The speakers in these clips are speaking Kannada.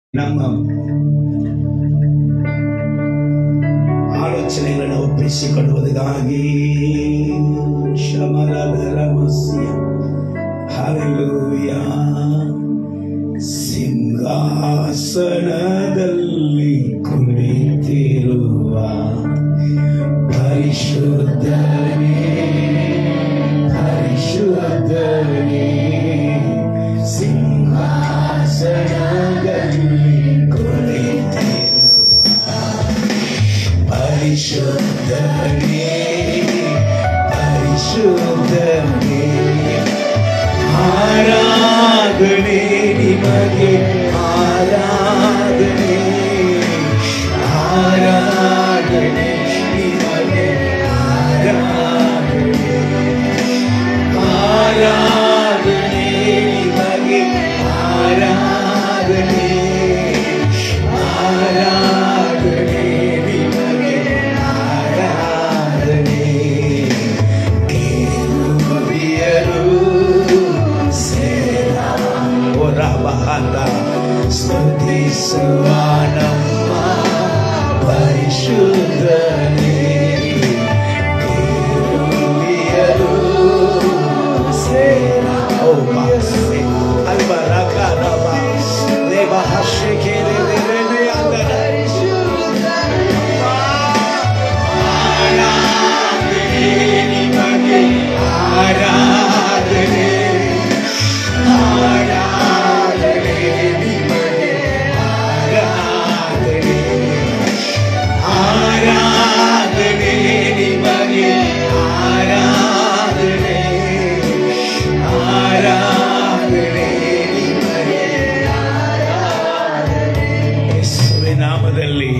ನಮ್ಮ ಆಲೋಚನೆಗಳನ್ನು ಒಪ್ಪಿಸಿಕೊಡುವುದಕ್ಕಾಗಿ ಶಮಲಧರಮಸ್ಯ ಹಾಲೆಲೂಯ ಸಿಂಹಾಸನದಲ್ಲಿ ಕುಳಿತಿರುವ ಪರಿಶುದ್ಧನೇ ಪರಿಶುದ್ಧನೇ ಸಿಂಹಾಸನದಲ್ಲಿ ಕುಳಿತಿರುವ ಪರಿಶುದ್ಧನೇ ಪರಿಶುದ್ಧನೇ ಆರಾಧನೆ ನಿಮಗೆ ಆರಾಧನೆ ಆರಾಧನೆ ನಿಮಗೆ ಆರಾಧನೆ ಆರಾಧನೆ ನಿಮಗೆ ಆರಾಧನೆ ಆರಾಧನೆ ನಿಮಗೆ ಆರಾಧನೆ ಕೇರುಬಿಯರು ಸೇರ ಹೊರಬಾದ ಸ್ತುತಿಸುವ ನಮ್ಮ ಪರಿಶುದ್ಧನೇ ಕೇರುಬಿಯರು ಸೇರ ಓ ಬಾಸೆ ಅಲ್ಬರಕರಬ ದೇವ ಹರ್ಷಕ್ಕೆ ದೇವರೇ ಅಂದರೆ ಆರಾಧನೆ ನಿಮಗೆ ಆರಾಧನೆ ಆರಾಧನೆ ನಿಮಗೆ ಆರಾಧನೆ ಆರಾಧನೆ ನಿಮಗೆ ಆರಾಧನೆ ಆರಾಧನೆ ನಿಮಗೆ ಯೇಸುವಿನ ನಾಮದಲ್ಲಿ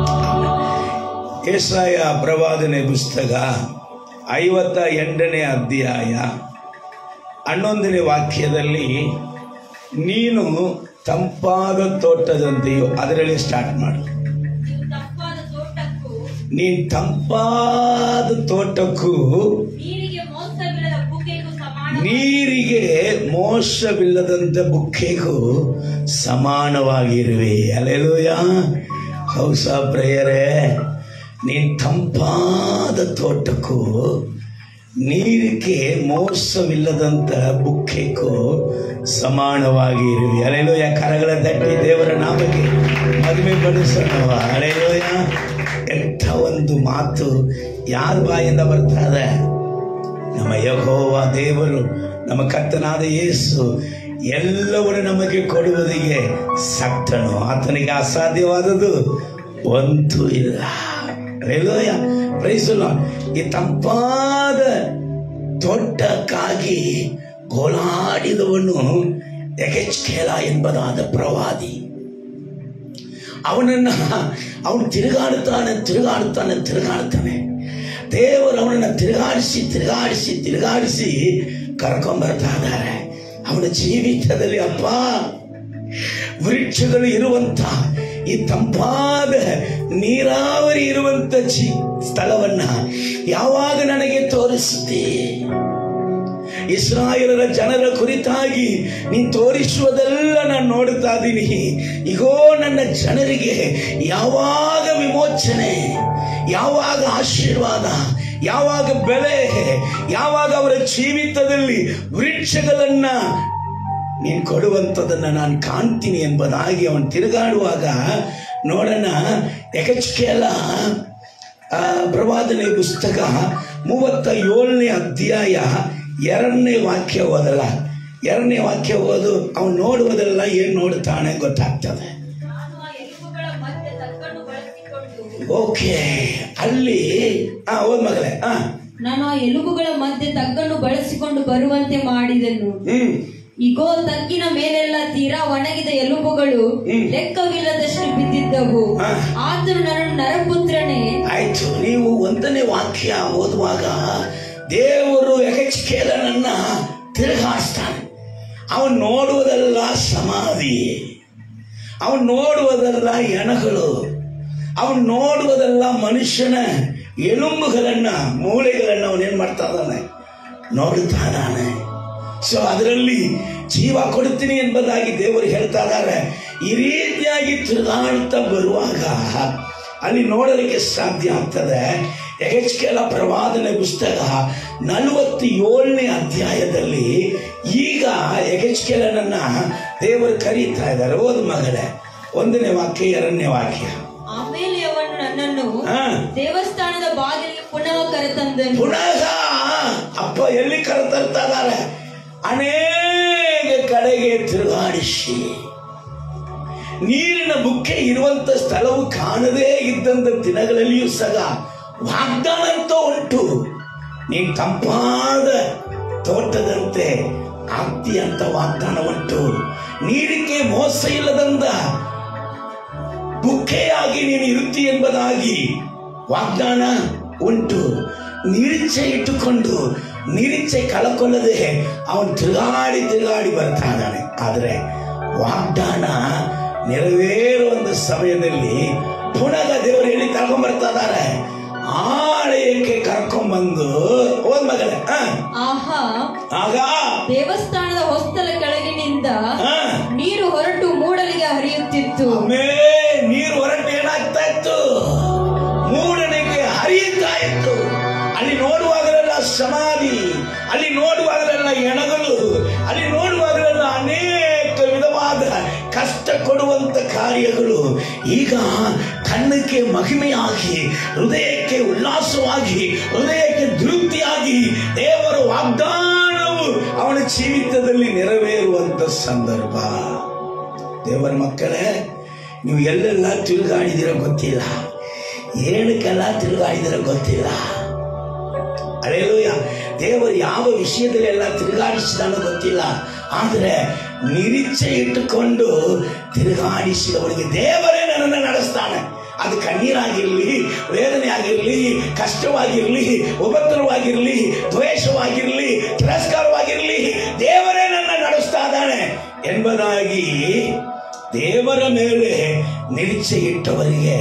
ಏಸಾಯ ಪ್ರವಾದನೆ ಪುಸ್ತಕ ಐವತ್ತ ಎಂಟನೇ ಅಧ್ಯಾಯ ಹನ್ನೊಂದನೇ ವಾಕ್ಯದಲ್ಲಿ ನೀನು ತಂಪಾದ ತೋಟದಂತೆಯೋ ಅದರಲ್ಲಿ ಸ್ಟಾರ್ಟ್ ಮಾಡು ನೀವು ತಂಪಾದ ತೋಟಕ್ಕೂ ನೀನ್ ತಂಪಾದ ತೋಟಕ್ಕೂ ನೀರಿಗೆ ಮೋಸವಿಲ್ಲದ ಬುಗ್ಗೆಗೂ ಸಮಾನ ನೀರಿಗೆ ಮೋಸವಿಲ್ಲದಂತ ಬುಕ್ಕೆಗೂ ಸಮಾನವಾಗಿರುವೆ ಅಲೆಲೂಯ ಹೌಸ ಪ್ರೇಯರೇ ನೀನ್ ತಂಪಾದ ತೋಟಕ್ಕೂ ನೀರಿಗೆ ಮೋಸವಿಲ್ಲದಂತ ಬುಕ್ಕೆಗೂ ಸಮಾನವಾಗಿರುವೆ ಅಲೆಲೂಯ ಕರಗಳ ತಟ್ಟಿ ದೇವರ ನಾಮಕ್ಕೆ ಮದುವೆ ಪಡಿಸೋಣವ ಅಲೆಲೂಯ ಎಂಥ ಒಂದು ಮಾತು ಯಾರ ಬಾಯಿಂದ ಬರ್ತದೆ ನಮ್ಮ ಯಹೋವ ದೇವರು ನಮ್ಮ ಕರ್ತನಾದ ಯೇಸು ಎಲ್ಲವನ್ನು ನಮಗೆ ಕೊಡುವುದಿಗೆ ಸಕ್ತನು ಆತನಿಗೆ ಅಸಾಧ್ಯವಾದದ್ದು ಒಂದು ಇಲ್ಲ ರೇಲೋಯ ಪ್ರೈಸಲ್ಲ ಈ ತಂಪಾದ ದೊಡ್ಡಕ್ಕಾಗಿ ಗೋಳಾಡಿದವನು ಎಗೆಚ್ಕೇಲ ಎಂಬುದಾದ ಪ್ರವಾದಿ ಅವನನ್ನ ಅವನು ತಿರುಗಾಡುತ್ತಾನೆ ತಿರುಗಾಡುತ್ತಾನೆ ತಿರುಗಾಡುತ್ತಾನೆ ದೇವರು ಅವನನ್ನ ತಿರುಗಾಡಿಸಿ ತಿರುಗಾಡಿಸಿ ತಿರುಗಾಡಿಸಿ ಕರ್ಕೊಂಡ್ಬರ್ತಾ ಇದ್ದಾರೆ ಅವನ ಜೀವಿತದಲ್ಲಿ ಅಪ್ಪ ವೃಕ್ಷಗಳು ಇರುವಂತ ಈ ತಂಪಾದ ನೀರಾವರಿ ಇರುವಂತ ಜೀ ಸ್ಥಳವನ್ನ ಯಾವಾಗ ನನಗೆ ತೋರಿಸುತ್ತೆ ಇಸ್ರಾಯೇಲರ ಜನರ ಕುರಿತಾಗಿ ನೀನು ತೋರಿಸುವುದೆಲ್ಲ ನಾನು ನೋಡುತ್ತಾ ಇದ್ದೀನಿ ಈಗೋ ನನ್ನ ಜನರಿಗೆ ಯಾವಾಗ ವಿಮೋಚನೆ ಯಾವಾಗ ಆಶೀರ್ವಾದ ಯಾವಾಗ ಬೆಲೆ ಯಾವಾಗ ಅವರ ಜೀವಿತದಲ್ಲಿ ವೃಕ್ಷಗಳನ್ನ ನೀನು ಕೊಡುವಂಥದ್ದನ್ನ ನಾನು ಕಾಣ್ತೀನಿ ಎಂಬುದಾಗಿ ಅವನು ತಿರುಗಾಡುವಾಗ ನೋಡೋಣ ಎಕಚ್ಕೆಲ್ಲ ಪ್ರವಾದನೆ ಪುಸ್ತಕ ಮೂವತ್ತ ಏಳನೇ ಅಧ್ಯಾಯ ಎರಡನೇ ವಾಕ್ಯ ಓದಲ್ಲ ಎರಡನೇ ವಾಕ್ಯ ಓದು ಅವನು ನೋಡುವುದೆಲ್ಲ ಏನು ನೋಡುತ್ತಾನೆ ಗೊತ್ತಾಗ್ತದೆ ನಾನು ಆ ಎಲುಬುಗಳ ಮಧ್ಯೆ ತಕ್ಕನ್ನು ಬಳಸಿಕೊಂಡು ಓಕೆ ಅಲ್ಲಿ ಆ ಓದ್ ಮಗಳೇ ಆ ನಾನು ಆ ಎಲುಬುಗಳ ಮಧ್ಯೆ ತಗ್ಗನ್ನು ಬಳಸಿಕೊಂಡು ಬರುವಂತೆ ಮಾಡಿದನು ಹ್ಮ್ ಇಗೋ ತಗ್ಗಿನ ಮೇಲೆಲ್ಲ ತೀರಾ ಒಣಗಿದ ಎಲುಬುಗಳು ಹ್ಮ್. ಲೆಕ್ಕವಿಲ್ಲದಷ್ಟು ಬಿದ್ದಿದ್ದವು ಆ. ಆತನು ನನ್ನನ್ನು ನರಪುತ್ರನೇ ಆಯ್ತು ನೀವು ಒಂದನೇ ವಾಕ್ಯ ಓದುವಾಗ ದೇವರು ಎಕೆಚ್ಕೇಲನನ್ನ ತಿರುಗಾಡಿಸ್ತಾನೆ ಅವನು ನೋಡುವುದೆಲ್ಲ ಸಮಾಧಿ ಅವನು ನೋಡುವುದೆಲ್ಲ ಎಣಗಳು ಅವನು ನೋಡುವುದೆಲ್ಲ ಮನುಷ್ಯನ ಎಲುಂಬುಗಳನ್ನ ಮೂಳೆಗಳನ್ನ ಅವನೇನ್ ಮಾಡ್ತಾ ಇದ್ದಾನೆ ನೋಡುತ್ತಾ ಇದ್ದಾನೆ ಸೊ ಅದರಲ್ಲಿ ಜೀವ ಕೊಡುತ್ತೀನಿ ಎಂಬುದಾಗಿ ದೇವರು ಹೇಳ್ತಾ ಇದ್ದಾರೆ ಈ ರೀತಿಯಾಗಿ ತಿರುಗಾಡ್ತಾ ಬರುವಾಗ ಅಲ್ಲಿ ನೋಡಲಿಕ್ಕೆ ಸಾಧ್ಯ ಆಗ್ತದೆ ಎಚ್.ಕೆಲ ಪ್ರವಾದನೆ ಪುಸ್ತಕ ನಲವತ್ತೇಳನೇ ಅಧ್ಯಾಯದಲ್ಲಿ ಈಗ ಎಚ್.ಕೆಲನನ್ನ ದೇವರು ಕರೀತಾ ಇದ್ದಾರೆ ಓದ್ ಮಗಳೇ ಒಂದನೇ ವಾಕ್ಯ ಎರಡನೇ ವಾಕ್ಯ ಆಮೇಲೆ ಅವನು ನನ್ನನ್ನು ಹಾ ದೇವಸ್ಥಾನದ ಬಾಗಿಲಿಗೆ ಪುನಃ ಕರೆತಂದನು ಪುನಃ ಅಪ್ಪ ಎಲ್ಲಿ ಕರೆತರ್ತಾ ಇದ್ದಾರೆ ಅನೇಕ ಕಡೆಗೆ ತಿರುಗಾಡಿಸಿ ನೀರಿನ ಮುಖ್ಯ ಇರುವಂತ ಸ್ಥಳವು ಕಾಣದೇ ಇದ್ದಂತ ದಿನಗಳಲ್ಲಿಯೂ ಸಹ ವಾಗ್ದಾನ ಅಂತ ಉಂಟು ನೀನ್ ತಂಪಾದ ತೋಟದಂತೆ ಆಗ್ತಿ ಅಂತ ವಾಗ್ದಾನ ಉಂಟು ನೀರಿಗೆ ಮೋಸ ಇಲ್ಲದಂದ ಬುಕ್ಕೆಯಾಗಿ ನೀನು ಇರುತ್ತಿ ಎಂಬುದಾಗಿ ವಾಗ್ದಾನ ಉಂಟು ನಿರೀಕ್ಷೆ ಇಟ್ಟುಕೊಂಡು ನಿರೀಕ್ಷೆ ಕಳಕೊಳ್ಳದೆ ಅವನು ತಿರುಗಾಡಿ ತಿರುಗಾಡಿ ಬರ್ತಾ ಇದ್ದಾನೆ ಆದರೆ ವಾಗ್ದಾನ ನೆರವೇರುವಂತ ಸಮಯದಲ್ಲಿ ಪುನಃ ದೇವರು ಹೇಳಿ ಕರ್ಕೊಂಡ್ ಬರ್ತಾ ಇದ್ದಾರೆ ಆಲಯಕ್ಕೆ ಕರ್ಕೊಂಡ್ಬಂದು ಹೋದ್ ಮಗಳೇ ಹ. ಆಹಾ ಆಗ ದೇವಸ್ಥಾನದ ಹೊಸ್ತಲ ಕೆಳಗಿನಿಂದ ಹ. ನೀರು ಹೊರಟು ಮೂಡಲಿಗೆ ಹರಿಯುತ್ತಿತ್ತು ಒಮ್ಮೆ ನೀರು ಹೊರಟು ಏನಾಗ್ತಾ ಇತ್ತು ಮೂಡನೆಗೆ ಹರಿಯುತ್ತಾ ಇತ್ತು ಅಲ್ಲಿ ನೋಡುವಾಗಲೆಲ್ಲ ಸಮಾಧಿ ಅಲ್ಲಿ ನೋಡುವಾಗಲೆಲ್ಲ ಎಣಗಲು ಅಲ್ಲಿ ನೋಡುವಾಗಲೆಲ್ಲ ಅನೇಕ ವಿಧವಾದ ಕಷ್ಟ ಕೊಡುವಂತ ಕಾರ್ಯಗಳು ಈಗ ಕಣ್ಣಕ್ಕೆ ಮಹಿಮೆಯಾಗಿ ಹೃದಯಕ್ಕೆ ಉಲ್ಲಾಸವಾಗಿ ಹೃದಯಕ್ಕೆ ತೃಪ್ತಿಯಾಗಿ ದೇವರ ವಾಗ್ದಾನವು ಅವನ ಜೀವಿತದಲ್ಲಿ ನೆರವೇರುವಂತ ಸಂದರ್ಭ ದೇವರ ಮಕ್ಕಳೇ ನೀವು ಎಲ್ಲೆಲ್ಲ ತಿರುಗಾಡಿದಿರ ಗೊತ್ತಿಲ್ಲ ಏನಕ್ಕೆಲ್ಲ ತಿರುಗಾಡಿದಿರ ಗೊತ್ತಿಲ್ಲ ಅಳೆಲೂಯ ದೇವರು ಯಾವ ವಿಷಯದಲ್ಲಿ ಎಲ್ಲ ತಿರುಗಾಡಿಸಿದಾನೋ ಗೊತ್ತಿಲ್ಲ ಆದರೆ ನಿರೀಕ್ಷೆ ಇಟ್ಟುಕೊಂಡು ತಿರುಗಾಡಿಸಿದವನಿಗೆ ದೇವರೇ ನನ್ನನ್ನು ನಡೆಸ್ತಾನೆ ಅದು ಕಣ್ಣೀರಾಗಿರ್ಲಿ ವೇದನೆ ಆಗಿರ್ಲಿ ಕಷ್ಟವಾಗಿರ್ಲಿ ಉಪದ್ರವಾಗಿರ್ಲಿ ದ್ವೇಷವಾಗಿರ್ಲಿ ತಿರಸ್ಕಾರವಾಗಿರ್ಲಿ ದೇವರೇ ನನ್ನ ನಡೆಸ್ತಾ ಇದ್ದಾನೆ ಎಂಬುದಾಗಿ ದೇವರ ಮೇಲೆ ನಿರೀಕ್ಷೆ ಇಟ್ಟವರಿಗೆ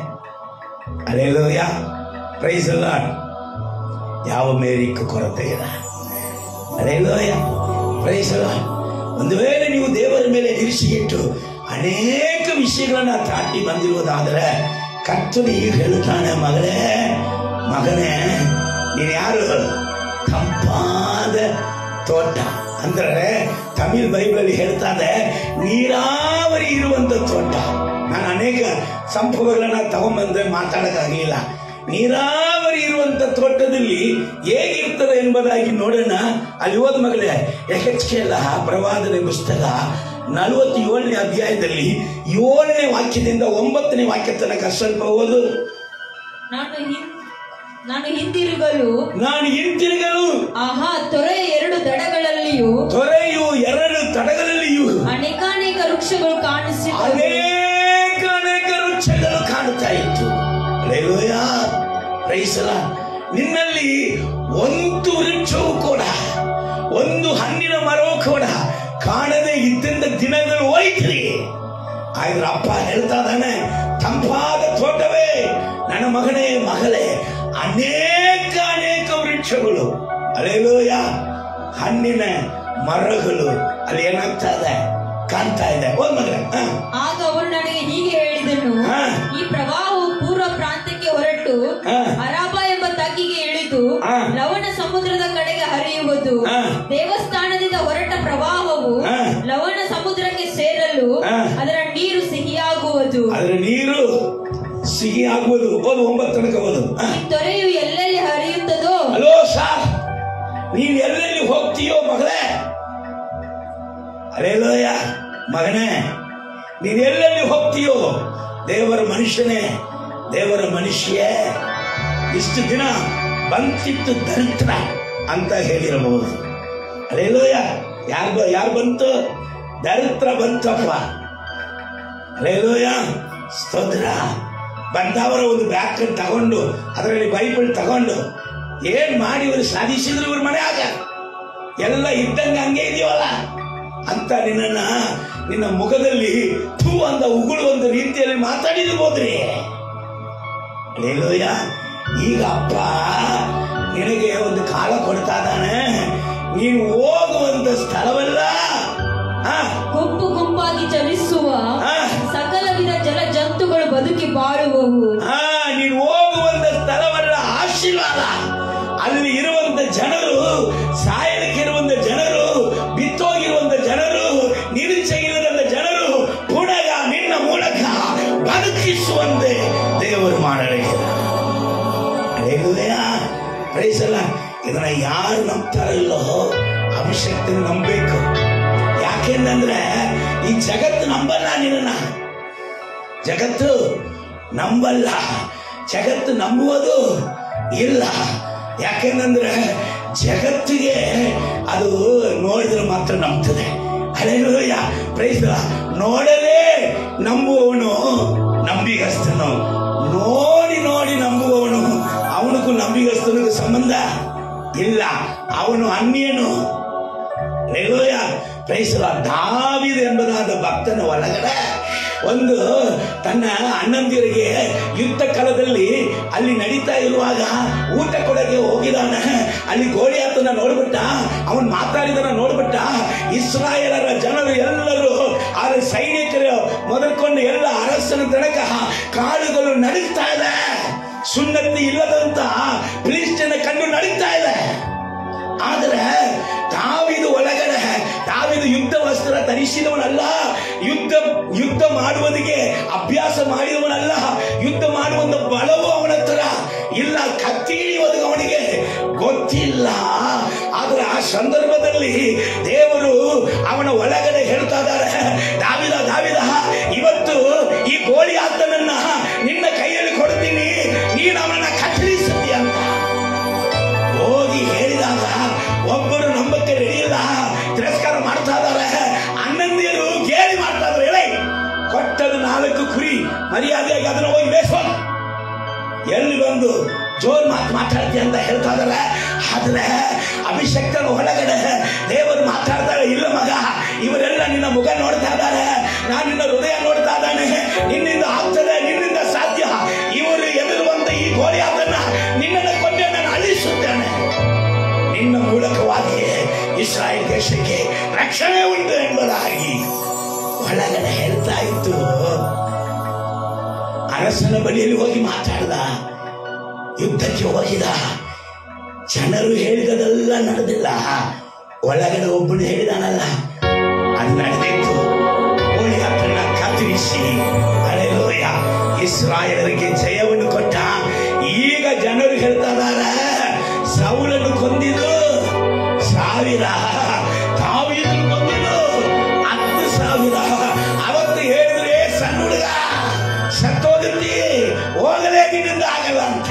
ಅಲೆಲೋಯ ಪ್ರೈಸ್ ಅಲ್ಲ ಯಾವ ಮೇರಿಕ್ಕೂ ಕೊರತೆ ಇಲ್ಲ ಅಲೆಲೋಯ ಪ್ರೈಸ್ ಅಲ್ಲ ಒಂದು ವೇಳೆ ನೀವು ದೇವರ ಮೇಲೆ ನಿರೀಕ್ಷೆ ಇಟ್ಟು ಅನೇಕ ವಿಷಯಗಳನ್ನ ದಾಟಿ ಬಂದಿರುವುದಾದರೆ ಕರ್ತನು ಈಗ ಹೇಳುತ್ತಾನೆ ಮಗಳೇ ಮಗನೇ ನೀನು ಯಾರು ತಂಪಾದ ತೋಟ ಅಂದ್ರೆ ತಮಿಳ್ ಬೈಬಲಲ್ಲಿ ಹೇಳ್ತಾರೆ ನೀರಾವರಿ ಇರುವಂತ ತೋಟ ನಾನು ಅನೇಕ ಸಂಪುಗಳನ್ನ ತಗೊಂಬಂದ್ರೆ ಮಾತಾಡಕ್ಕಾಗಲಿಲ್ಲ ನೀರಾವರಿ ಇರುವಂತ ತೋಟದಲ್ಲಿ ಹೇಗಿರ್ತದೆ ಎಂಬುದಾಗಿ ನೋಡೋಣ ಅಲ್ಲಿ ಹೋದ ಮಗಳೇ ಎಚ್.ಕೆಲ ಪ್ರವಾದನೆ ಪುಸ್ತಕ ನಲವತ್ತೇಳನೇ ಅಧ್ಯಾಯದಲ್ಲಿ ಏಳನೇ ವಾಕ್ಯದಿಂದ ಒಂಬತ್ತನೇ ವಾಕ್ಯ ತನಕ ಸ್ವಲ್ಪ ಓದು ನಾನು ಹಿಂ- ನಾನು ಹಿಂದಿರುಗಲು ನಾನು ಹಿಂತಿರುಗಲು ಆಹಾ ತೊರೆಯ ಎರಡು ದಡಗಳಲ್ಲಿಯೂ ತೊರೆಯು ಎರಡು ತಡಗಳಲ್ಲಿಯೂ ಅನೇಕಾನೇಕ ವೃಕ್ಷಗಳು ಕಾಣಿಸಿದವು ಅನೇಕ ಅನೇಕ ವೃಕ್ಷಗಳು ಕಾಣುತ್ತಾ ಇತ್ತು ಅಲ್ಲೇಲೂಯ ಪ್ರೈಸಲ ನಿನ್ನಲ್ಲಿ ಒಂದು ವೃಕ್ಷವೂ ಕೂಡ ಒಂದು ಹಣ್ಣಿನ ಮರವೂ ಕೂಡ ಕಾಣದೆ ಇದ್ದಂತ ದಿನಗಳು ಹೋಯ್ತ್ರಿ ಆದ್ರೆ ಅಪ್ಪ ಹೇಳ್ತಾ ಇದ್ದಾನೆ ತಂಪಾದ ತೋಟವೇ ನನ್ನ ಮಗನೇ ಮಗಳೇ ಅನೇಕ ಅನೇಕ ವೃಕ್ಷಗಳು ಅಲ್ಲೇಲೂಯ ಹಣ್ಣಿನ ಮರಗಳು ಅಲ್ಲಿ ಏನಾಗ್ತಾ ಇದೆ ಕಾಣ್ತಾ ಇದೆ ಒಂದ್ ಮಗಳ ಹ. ಆಗ ಅವರು ನನಗೆ ಹೀಗೆ ಹೇಳಿದನು ಹಾ. ಈ ಪ್ರವಾಹವು ಪೂರ್ವ ಪ್ರಾಂತ್ಯಕ್ಕೆ ಹೊರಟು ಹಾ. ಅರಾಬ ಎಂಬ ತಗ್ಗಿಗೆ ಇಳಿದು ಹಾ. ಲವಣ ಸಮುದ್ರದ ಕಡೆಗೆ ಹರಿಯುವುದು ಹಾ. ದೇವಸ್ಥಾನದಿಂದ ಹೊರಟ ಪ್ರವಾಹವು ಹಾ. ಲವಣ ಸಮುದ್ರಕ್ಕೆ ಸೇರಲು ಹಾ. ಅದರ ನೀರು ಸಿಹಿಯಾಗುವುದು ಅದರ ನೀರು ಸಿಹಿ ಆಗುವುದು ಓದು ಒಂಬತ್ತು ತನಕ ಓದು ಹ. ಈ ತೊರೆಯು ಎಲ್ಲೆಲ್ಲಿ ಹರಿಯುತ್ತದೋ ಹಲೋ ಸಾರ್ ನೀನ್ ಎಲ್ಲೆಲ್ಲಿ ಹೋಗ್ತೀಯೋ ಮಗಳೇ ಅರೇಲೋಯ ಮಗನೇ ನೀನ್ ಎಲ್ಲೆಲ್ಲಿ ಹೋಗ್ತೀಯೋ ದೇವರ ಮನುಷ್ಯನೇ ದೇವರ ಮನುಷ್ಯ ಇಷ್ಟು ದಿನ ಬಂತಿತ್ತು ದರಿದ್ರ ಅಂತ ಹೇಳಿರಬಹುದು ಅರೇಲೋಯ ಯಾರು ಯಾರು ಬಂತು ದರಿದ್ರ ಬಂತಪ್ಪ ಅರೇಲೋಯ ಸ್ತೋತ್ರ ಬಂದವರ ಒಂದು ಬ್ಯಾಗ್ ತಗೊಂಡು ಅದರಲ್ಲಿ ಬೈಬಲ್ ತಗೊಂಡು ಏನ್ ಮಾಡಿ ಇವರು ಸಾಧಿಸಿದ್ರು ಇವ್ರ ಮನ್ಯಾಗ ಎಲ್ಲ ಇದ್ದಂಗ ಹಂಗೆ ಇದೆಯವಲ್ಲ ಅಂತ ನಿನ್ನ ನಿನ್ನ ಮುಖದಲ್ಲಿ ಥೂ ಅಂತ ಉಗುಳುವಂತ ರೀತಿಯಲ್ಲಿ ಮಾತಾಡಿರ್ಬೋದ್ರಿ ಅಲ್ಲೇಲೋಯ ಈಗ ಅಪ್ಪ ನಿನಗೆ ಒಂದು ಕಾಲ ಕೊಡ್ತಾ ಇದ್ದಾನೆ ನೀನು ಹೋಗುವಂತ ಸ್ಥಳವಲ್ಲ ಆ, ಗುಂಪು ಗುಂಪಾಗಿ ಚಲಿಸುವ ಆ, ಬಾಳುವವು ಆ ನೀನು ಹೋಗುವಂತ ಸ್ಥಳವಲ್ಲ ಆಶೀರ್ವಾದ ಅಲ್ಲಿ ಇರುವಂತ ಜನರು ಸಾಯಲಿಕ್ಕಿರುವಂತ ಜನರು ಬಿತ್ತೋಗಿರುವಂತ ಜನರು ನಿರೀಕ್ಷೆಗಿಲ್ಲದ ಜನರು ಪುನಃ ನಿನ್ನ ಮೂಲಕ ಬದುಕಿಸುವಂತೆ ದೇವರು ಮಾಡಲಿಲ್ಲ ಪ್ರೈಸಲ್ಲ ಇದನ್ನ ಯಾರು ನಂಬ್ತಾರಲ್ಲೋ ಅಭಿಷಕ್ತಿನ ನಂಬಬೇಕು ಯಾಕೆಂದ್ರೆ ಈ ಜಗತ್ತು ನಂಬಲ್ಲ ನಿನ್ನ ಜಗತ್ತು ನಂಬಲ್ಲ ಜಗತ್ತು ನಂಬುವುದು ಇಲ್ಲ ಯಾಕೆಂದ್ರೆ ಜಗತ್ತಿಗೆ ಅದು ನೋಡಿದ್ರೆ ಮಾತ್ರ ನಂಬ್ತದೆ ಅಲ್ಲೇಲೂಯ ಪ್ರೈಸ್ ನೋಡಲೇ ನಂಬುವವನು ನಂಬಿಗಸ್ತನು ನೋಡಿ ನೋಡಿ ನಂಬುವವನು ಅವನಿಗೂ ನಂಬಿಗಸ್ತನಿಗೂ ಸಂಬಂಧ ಇಲ್ಲ ಅವನು ಅನ್ಯನು ನೆಲೋಯ ಪ್ರೈಸಲ ದಾವಿದ ಎಂಬುದಾದ ಭಕ್ತನ ಒಳಗಡೆ ಒಂದು ತನ್ನ ಅಣ್ಣಂದಿರಿಗೆ ಯುದ್ಧ ಕಾಲದಲ್ಲಿ ಅಲ್ಲಿ ನಡೀತಾ ಇರುವಾಗ ಊಟ ಕೊಡಕ್ಕೆ ಹೋಗಿದಾನ ಅಲ್ಲಿ ಗೋಳಿಯಾತನ ನೋಡ್ಬಿಟ್ಟ ಅವನ್ ಮಾತಾಡಿದನ ನೋಡ್ಬಿಟ್ಟ ಇಸ್ರಾಯೇಲರ ಜನರು ಎಲ್ಲರೂ ಆ ಸೈನಿಕರು ಮೊದಲ್ಕೊಂಡು ಎಲ್ಲ ಅರಸನ ತನಕ ಕಾಳುಗಳು ನಡೀತಾ ಇದೆ ಸುನ್ನತಿ ಇಲ್ಲದಂತ ಫಿಲಿಸ್ಟಿನ ಕಣ್ಣು ನಡೀತಾ ಇದೆ ಆದರೆ ತಾವಿದು ಒಳಗಡೆ ತಾವಿದು ಯುದ್ಧ ವಸ್ತ್ರ ಧರಿಸಿದವನಲ್ಲ ಯುದ್ಧ ಯುದ್ಧ ಮಾಡುವುದಕ್ಕೆ ಅಭ್ಯಾಸ ಮಾಡಿದವನಲ್ಲ ಯುದ್ಧ ಮಾಡುವಂತ ಬಲವು ಅವನ ಹತ್ರ ಇಲ್ಲ ಕತ್ತಿ ಹಿಡಿಯುವುದು ಅವನಿಗೆ ಗೊತ್ತಿಲ್ಲ ಆದ್ರೆ ಆ ಸಂದರ್ಭದಲ್ಲಿ ದೇವರು ಅವನ ಒಳಗಡೆ ಹೇಳ್ತಾ ಇದ್ದಾರೆ ದಾವಿದ ದಾವಿದ ಇವತ್ತು ಈ ಗೋಳಿ ಆತನನ್ನ ನಿನ್ನ ಕೈಯಲ್ಲಿ ಕೊಡ್ತೀನಿ ನೀನು ಅವನನ್ನ ಕತ್ತರಿಸುತ್ತೀಯ ಅಂತ ಹೋಗಿ ಹೇಳಿದಾಗ ಒಬ್ಬರು ನಂಬಕ್ಕೆ ರೆಡಿ ಇಲ್ಲ ತಿರಸ್ಕಾರ ಮಾಡ್ತಾ ಇದ್ದಾರೆ ಅಣ್ಣಂದಿರು ಗೇಲಿ ಮಾಡ್ತಾ ಇದ್ದಾರೆ ಹೇಳಿ ಕೊಟ್ಟದು ನಾಲ್ಕು ಕುರಿ ಮರ್ಯಾದೆಯಾಗಿ ಅದನ್ನ ಹೋಗಿ ಬೇಸೋ ಎಲ್ಲಿ ಬಂದು ಜೋರ್ ಮಾತು ಮಾತಾಡ್ತಿ ಅಂತ ಹೇಳ್ತಾ ಇದಾರೆ ಆದ್ರೆ ಅಭಿಷಕ್ತನ ಒಳಗಡೆ ದೇವರು ಮಾತಾಡ್ತಾರೆ ಇಲ್ಲ ಮಗ ಇವರೆಲ್ಲ ನಿನ್ನ ಮುಖ ನೋಡ್ತಾ ಇದ್ದಾರೆ ನಾನು ನಿನ್ನ ಹೃದಯ ನೋಡ್ತಾ ಇದ್ದಾನೆ ನಿನ್ನಿಂದ ಆಗ್ತದೆ ನಿನ್ನಿಂದ ಸಾಧ್ಯ ಇವರು ಎದುರುವಂತ ಈ ಗೋಳಿ ಅದನ್ನ ನಿನ್ನನ್ನು ಕೊಂಡೆ ನಾನು ಅಳಿಸುತ್ತೇನೆ ನಿನ್ನ ಮೂಲಕವಾಗಿ ಇಸ್ರಾಯೇಲ್ ದೇಶಕ್ಕೆ ರಕ್ಷಣೆ ಉಂಟು ಎಂಬುದಾಗಿ ಒಳಗಡೆ ಹೇಳ್ತಾ ಇತ್ತು ಅರಸನ ಬಳಿಯಲ್ಲಿ ಹೋಗಿ ಮಾತಾಡ್ದ ಯುದ್ಧಕ್ಕೆ ಹೋಗಿದ ಜನರು ಹೇಳಿದದೆಲ್ಲ ನಡೆದಿಲ್ಲ ಒಳಗಡೆ ಒಬ್ಬನು ಹೇಳಿದಾನಲ್ಲ ಅದು ನಡೆದಿತ್ತು ಗೋಳಿಯಾತನ್ನ ಕತ್ತರಿಸಿ ಅಲೆಲೋಯ ಇಸ್ರಾಯೇಲರಿಗೆ ಜಯವನ್ನು ಕೊಟ್ಟ ಈಗ ಜನರು ಹೇಳ್ತಾ ಇದಾರೆ ಸೌಲನ್ನು ಕೊಂದಿದ್ದು ಸಾವಿರ ತಾವೀದನ್ನು ಕೊಂದಿದ್ದು ಹತ್ತು ಸಾವಿರ ಅವತ್ತು ಹೇಳಿದ್ರೆ ಸಣ್ಣ ಹುಡುಗ ಸತ್ತೋಗುತ್ತೆ ಹೋಗಲೇ ನಿನ್ನಿಂದ ಆಗಲ್ಲ ಅಂತ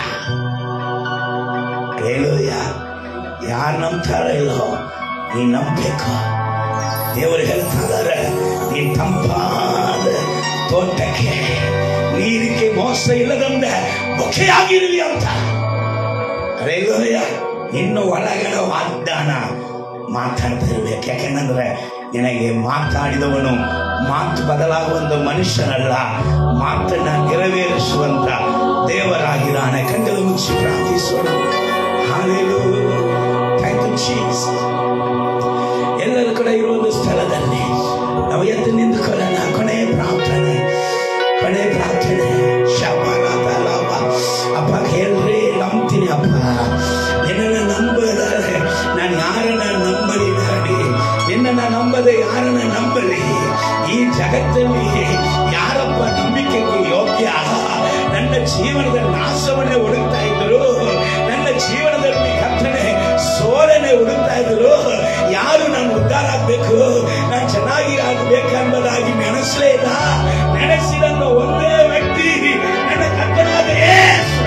ಹೇಳುಯ ಯಾರು ನಂಬ್ತಾರ ಇಲ್ಲೋ ನೀನ್ ನಂಬಬೇಕು ದೇವರು ಹೇಳ್ತಾ ಇದಾರೆ ನೀನ್ ತಂಪಾದ ತೋಟಕ್ಕೆ ನೀರಿಗೆ ಮೋಸ ಇಲ್ಲದಂತೆ ಬೊಕೆಯಾಗಿರಲಿ ಅಂತ ರೇಗೋಯ ಇನ್ನು ಒಳಗಡೆ ವಾಗ್ದಾನ ಮಾತಾಡ್ತಾ ಇರ್ಬೇಕು ಯಾಕೆಂದ್ರೆ ನಿನಗೆ ಮಾತಾಡಿದವನು ಮಾತು ಬದಲಾಗುವಂತ ಮನುಷ್ಯನಲ್ಲ ಮಾತನ್ನ ನೆರವೇರಿಸುವಂತ ದೇವರಾಗಿದ್ದಾನೆ ಕಣ್ಣಲು ಮುಚ್ಚಿ ಪ್ರಾರ್ಥಿಸೋಣ ಹಾಲೆಲು ಥ್ಯಾಂಕ್ ಯು ಜೀಸಸ್ ಎಲ್ಲರೂ ಕೂಡ ಇರುವ ಒಂದು ಸ್ಥಳದಲ್ಲಿ ನಾವು ಎದ್ದು ನಿಂತುಕೊಳ್ಳೋಣ ಕೊನೆಯ ಪ್ರಾರ್ಥನೆ ಕೊನೆಯ ಪ್ರಾರ್ಥನೆ ಶಬಾನಾಥ ಲಾಭ ಅಪ್ಪ ಹೇಳ್ರಿ ನಂಬ್ತೀನಿ ಅಪ್ಪ ನಿನ್ನನ್ನು ನಂಬದರೆ ನಾನು ಯಾರನ್ನ ನಂಬಲಿ ದಾಡಿ ನಿನ್ನನ್ನು ನಂಬದೆ ಯಾರನ್ನ ನಂಬಲಿ ಈ ಜಗತ್ತಲ್ಲಿ ಯಾರಪ್ಪ ನಂಬಿಕೆಗೆ ಯೋಗ್ಯ ನನ್ನ ಜೀವನದ ನಾಶವನ್ನೇ ಹುಡುಕ್ತಾ ಇದ್ರು ನನ್ನ ಜೀವನದಲ್ಲಿ ಕರ್ತನೆ ಸೋಲನೆ ಹುಡುಕ್ತಾ ಇದ್ರು ಯಾರು ನಾನು ಉದ್ಧಾರ ಆಗ್ಬೇಕು ನಾನು ಚೆನ್ನಾಗಿ ಆಗ್ಬೇಕು ಎಂಬುದಾಗಿ ನೆನೆಸಲೇ ಇಲ್ಲ ನೆನೆಸಿದಂತ ಒಂದೇ ವ್ಯಕ್ತಿ ನನ್ನ ಕರ್ತನಾದ ಯೇಸು.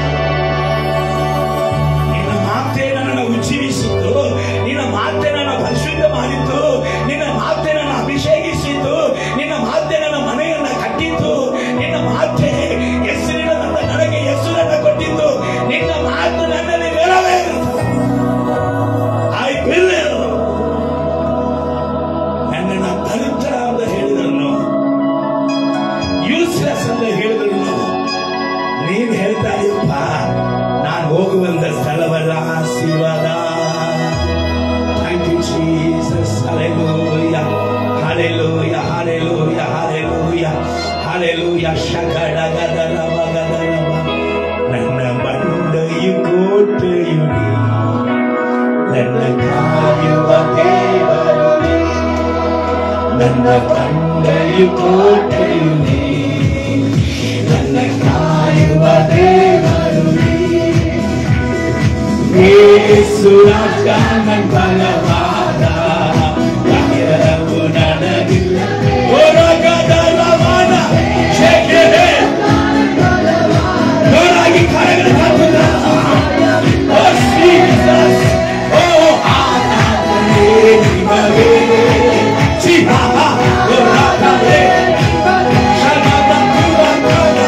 ನಿನ್ನ ಮಾತೇ ನನ್ನನ್ನು ಉಜ್ಜೀವಿಸಿದ್ದು ನಿನ್ನ ಮಾತೇ ನನ್ನ ಪರಿಶುದ್ಧ ಮಾಡಿದ್ದು ನಿನ್ನ ಮಾತೇ ನನ್ನ ಅಭಿಷೇಕಿಸಿದ್ದು ನಿನ್ನ ಮಾತೇ ನನ್ನ ಮನೆಯನ್ನ ಕಟ್ಟಿದ್ದು ನಿನ್ನ ಮಾತೇ ಹೆಸರಿನ ನನಗೆ ಹೆಸರು ಶಗಡಗದರವಗದರವ. ನನ್ನ ಬಂಡೆಯು ಕೋಟೆಯು ನೀ. ನನ್ನ ಕಾಯುವ ದೇವರು ನೀ. ನನ್ನ ಬಂಡೆಯು ಕೋಟೆಯು ನೀ. ನನ್ನ ಕಾಯುವ ದೇವರು ನೀ. ಯೇಸು ರಾಜ ನನ್ನ ಬಲವಾದ ಕಾರ್ಯವು ನನಗಿಲ್ಲ ಹೊರಗದಲವನ ಶೆಕೆರೆ. ಜೋರಾಗಿ ಕರಗಳ ತಟ್ಟುತ್ತ. ಓ ಜೀಸಸ್. ಓ ಆರಾಧನೆ ನಿಮಗೆ. ಚಿಹಾಹ. ಓ ರಾಧನೆ. ಶರಣದ ತುವಕನ.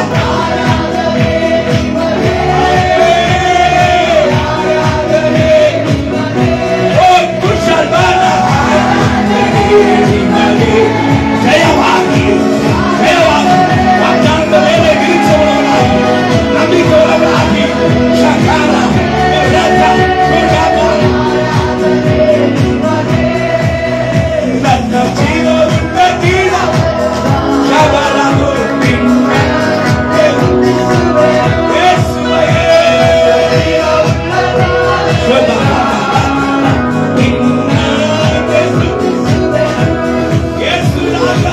ಓ ಕುಶಲನ. ನಿಮಗೆ. ಜಯವಾಗಿ ಜಯವಾಗಿ ವಾಗ್ದಾನದ ಮೇಲೆ ನಿರೀಕ್ಷೆಯುಳ್ಳವರಾಗಿ, ನಂಬಿಕೆಯುಳ್ಳವರಾಗಿ, ಶಕಾಲ, ರಥ, ಸುಗಮ. ನನ್ನ ಜೀವವುಳ್ಳ ಜೀವ, ಶಬರವು ನಿನ್ನ ಯೇಸುವೇ. ನಿನ್ನ ಯೇಸು ರಾಜ.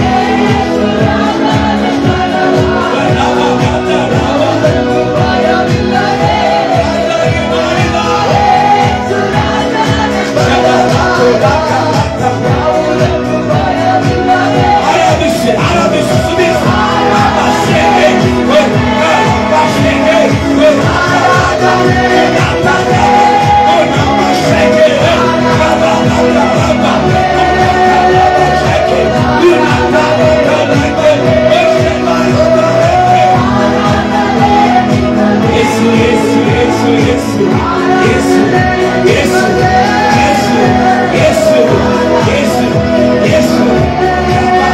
Yesu, Yesu, Yesu, Yesu, Yesu, Yesu, Yesu, Yesu, Yesu, Yesu.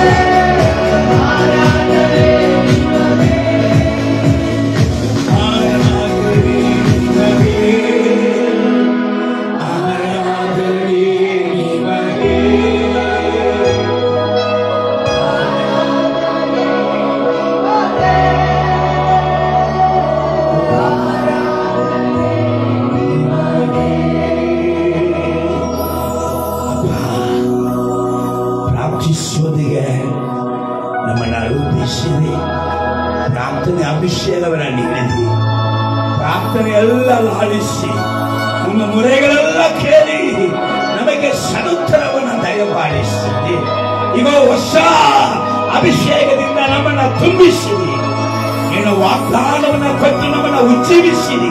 ಪ್ರಾರ್ಥಿಸುವುದಿಗೆ ನಮ್ಮನ್ನ ರೂಪಿಸಿದೆ ಪ್ರಾರ್ಥನೆ ಅಭಿಷೇಕವನ್ನ ನೀಡಿದೆ ಪ್ರಾರ್ಥನೆ ಎಲ್ಲ ಲಾಲಿಸಿ ನಮ್ಮ ಮುರೆಗಳೆಲ್ಲ ಕೇಳಿ ನಮಗೆ ಸದುತ್ತರವನ್ನು ದಯಪಾಲಿಸಿದೆ ಈಗ ಹೊಸ ಅಭಿಷೇಕದಿಂದ ನಮ್ಮನ್ನ ತುಂಬಿಸಿದೆ ನೀನು ವಾಗ್ದಾನವನ್ನ ಕೊಟ್ಟು ನಮ್ಮನ್ನ ಉಜ್ಜೀವಿಸಿದೆ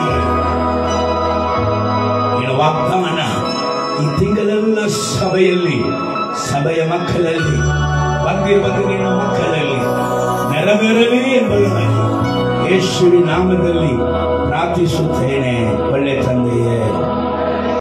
ನೀನು ವಾಗ್ದಾನ ಈ ತಿಂಗಳೆಲ್ಲ ಸಭೆಯಲ್ಲಿ ಸಭೆಯ ಮಕ್ಕಳಲ್ಲಿ ಬಂದಿರುವ ನಿನ್ನ ಮಕ್ಕಳಲ್ಲಿ ನೆರವೇರಲಿ ಎಂಬುದಾಗಿ ಯೇಸುವಿನ ನಾಮದಲ್ಲಿ ಪ್ರಾರ್ಥಿಸುತ್ತೇನೆ ಒಳ್ಳೆ ತಂದೆಯೇ